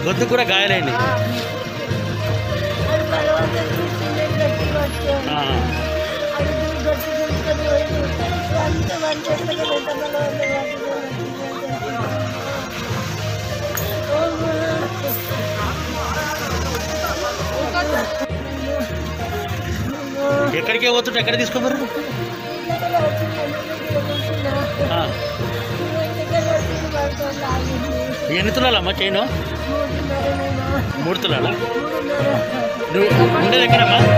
గొంతు కూడా గాయాలైంది అది బలవంతం తీసుకుంటే గట్టిగా వచ్చాను ఆ, అది గట్టి తీసుకొని పోయి అంత మంచి ఎక్కడ బలవంతం ఎక్కడికే పోతుంటే ఎక్కడ తీసుకోమరు ఆ, ఎన్ని తులాలమ్మా చైను మూడు తులాలా నువ్వు ఉండేది ఎక్కడమ్మా